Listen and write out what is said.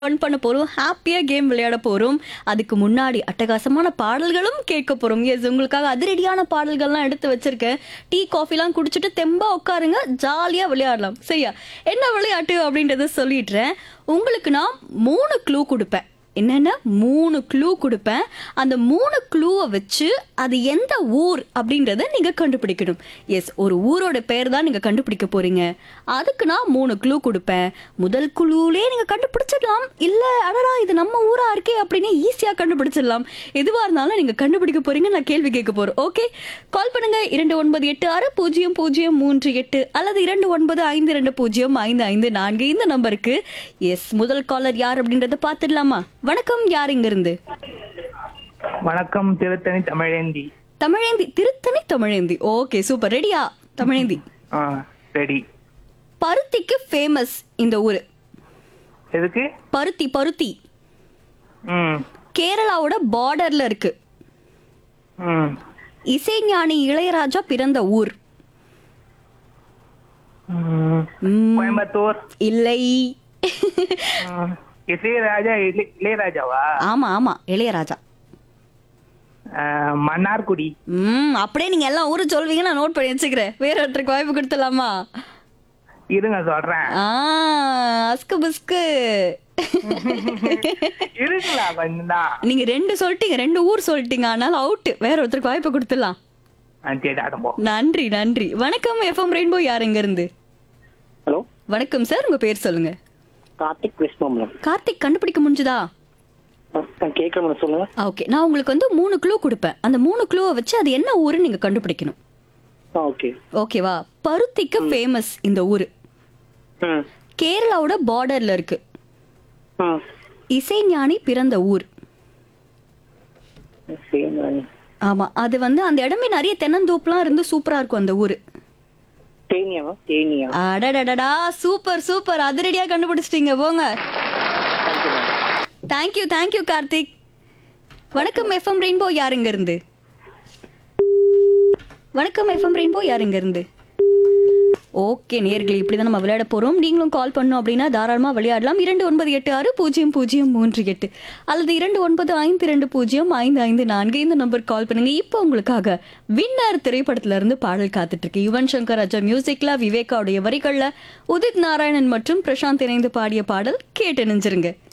Fun பண்ண போறோம் ஹாப்பியா கேம் விளையாட போறோம் அதுக்கு முன்னாடி அட்டகாசமான பாடல்களும் கேட்க போறோம் எஸ் உங்களுக்காக அதிரடியான பாடல்கள்லாம் எடுத்து வச்சிருக்கேன் டீ காஃபிலாம் குடிச்சிட்டு தெம்பா உட்காருங்க ஜாலியா விளையாடலாம் சரியா என்ன விளையாட்டு அப்படின்றத சொல்லிடுறேன் உங்களுக்கு நான் மூணு க்ளூ கொடுப்பேன் என்னென்ன மூணு க்ளூ கொடுப்பேன் அந்த மூணு க்ளூவை வச்சு அது எந்த ஊர் அப்படின்றத நீங்க கண்டுபிடிக்கணும் எஸ் ஒரு ஊரோட பேர் தான் நீங்க கண்டுபிடிக்க போறீங்க அதுக்கு நான் மூணு க்ளூ கொடுப்பேன் முதல் குழுவிலே நீங்க கண்டுபிடிச்சிடலாம் இல்ல அடடா இது நம்ம ஊரா இருக்கே அப்படின்னு ஈஸியா கண்டுபிடிச்சிடலாம் எதுவா இருந்தாலும் நீங்க கண்டுபிடிக்க போறீங்க நான் கேள்வி கேட்க போறேன் ஓகே கால் பண்ணுங்க இரண்டு ஒன்பது எட்டு ஆறு பூஜ்ஜியம் பூஜ்ஜியம் மூன்று எட்டு அல்லது இரண்டு ஒன்பது ஐந்து ரெண்டு பூஜ்ஜியம் ஐந்து ஐந்து நான்கு இந்த நம்பருக்கு எஸ் முதல் காலர் யார் அப்படின்றத பார்த்துடலாமா வணக்கம் யார் இங்க இருந்து வணக்கம் திருத்தணி தமிழேந்தி தமிழேந்தி திருத்தணி தமிழேந்தி ஓகே சூப்பர் ரெடியா தமிழேந்தி ஆ ரெடி பருத்திக்கு ஃபேமஸ் இந்த ஊரு எதுக்கு பருத்தி பருத்தி ம் கேரளாவோட பார்டர்ல இருக்கு ம் இசைஞானி இளையராஜா பிறந்த ஊர் ம். ம், கோயம்புத்தூர் இல்லை ம். இசைராஜா இளைய- இளையராஜாவா ஆமா ஆமா இளையராஜா ஆ, மன்னார்குடி ம் அப்படியே நீங்க எல்லாம் ஊரு சொல்வீங்க நான் நோட் பண்ணி வச்சுக்கிறேன் வேற ஒருத்தருக்கு வாய்ப்பு கொடுத்துடலாமா இருங்க சொல்றேன் ஆ அஸ்கு புஸ்கு இருக்குங்களா கொஞ்சம் தான் நீங்க ரெண்டு சொல்லிட்டீங்க ரெண்டு ஊர் சொல்லிட்டீங்க அதனால அவுட் வேற ஒருத்தருக்கு வாய்ப்பு கொடுத்துடலாம் சரி ஆடும்போ நன்றி நன்றி வணக்கம் எஃப்எம் ரெயின்போ யார் எங்க இருந்து ஹலோ வணக்கம் சார் உங்க பேர் சொல்லுங்க கார்த்திக் விஸ்வம்பலம் கார்த்திக் கண்டுபிடிக்க முடிஞ்சுதா நான் கேட்கணும் சொல்லுங்க ஓகே நான் உங்களுக்கு வந்து மூணு க்ளூ கொடுப்பேன் அந்த மூணு க்ளூவை வச்சு அது என்ன ஊரு நீங்க கண்டுபிடிக்கணும் ஆ ஓகே ஓகேவா பருத்திக்கு ஃபேமஸ் இந்த ஊரு ம் கேரளாவோட பார்டர்ல இருக்கு ம் இசைஞானி பிறந்த ஊர் சரி ஆமா அது வந்து அந்த இடமே நிறைய தென்னந்தோப்புலாம் இருந்து சூப்பரா இருக்கும் அந்த ஊரு தேனியாவா தேனியா அடடடடா சூப்பர் சூப்பர் அதிரடியா கண்டுபிடிச்சிட்டீங்க போங்க thank you ma'am thank you thank you Karthik வணக்கம் எஃப்எம் ரெயின்போ யார் இங்க இருந்து வணக்கம் எஃப்எம் ரெயின்போ யார் இங்க இருந்து ஓகே நேர்களே இப்படி தான் நம்ம விளையாட போறோம் நீங்களும் கால் பண்ணோம் அப்படின்னா தாராளமாக விளையாடலாம் இரண்டு ஒன்பது எட்டு ஆறு பூஜ்ஜியம் பூஜ்ஜியம் மூன்று எட்டு அல்லது இரண்டு ஒன்பது ஐந்து ரெண்டு பூஜ்ஜியம் ஐந்து ஐந்து நான்கு இந்த நம்பர் கால் பண்ணுங்க இப்போ உங்களுக்காக வின்னர் திரைப்படத்துல இருந்து பாடல் காத்துட்டு இருக்கு யுவன் சங்கர் ராஜா மியூசிக்ல விவேகாவுடைய வரிகள்ல உதித் நாராயணன் மற்றும் பிரசாந்த் இணைந்து பாடிய பாடல் கேட்டு நெஞ்சிருங்க